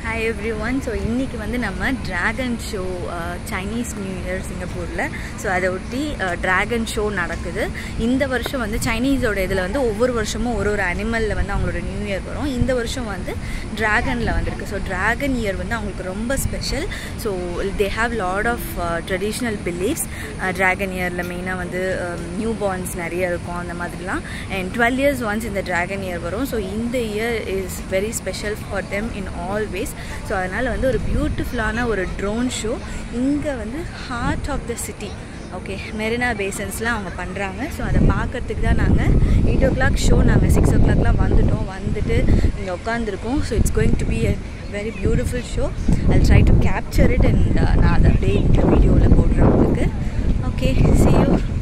hi every one so இன்றைக்கி வந்து நம்ம dragon show Chinese new year சிங்கப்பூரில் ஸோ அதை ஒட்டி ட்ராகன் ஷோ நடக்குது இந்த வருஷம் வந்து சைனீஸோட இதில் வந்து ஒவ்வொரு வருஷமும் ஒரு ஒரு அனிமலில் வந்து அவங்களோட நியூ இயர் வரும் இந்த வருஷம் வந்து ட்ராகனில் வந்திருக்கு ஸோ ட்ராகன் இயர் வந்து அவங்களுக்கு ரொம்ப special so they have lot of traditional beliefs dragon இயரில் மெயினாக வந்து நியூ பார்ன்ஸ் நிறைய இருக்கும் அந்த மாதிரிலாம் அண்ட் டுவெல் இயர்ஸ் ஒன்ஸ் இந்த ட்ராகன் இயர் வரும் ஸோ இந்த year is very special for them in all ways so அதனால் வந்து ஒரு பியூட்டிஃபுல்லான ஒரு ட்ரோன் ஷோ இங்கே வந்து heart of the city okay Marina பேசன்ஸ்லாம் அவங்க பண்ணுறாங்க ஸோ அதை பார்க்கறதுக்கு தான் நாங்கள் எயிட் ஓ கிளாக் ஷோ நாங்கள் சிக்ஸ் ஓ கிளாக்லாம் வந்துட்டோம் வந்துட்டு இங்கே உட்காந்துருக்கோம் so it's going to be a very beautiful show I try to capture it and நான் அதை அப்படியே இந்த வீடியோவில் போடுறேன் உங்களுக்கு ஓகே சி யூ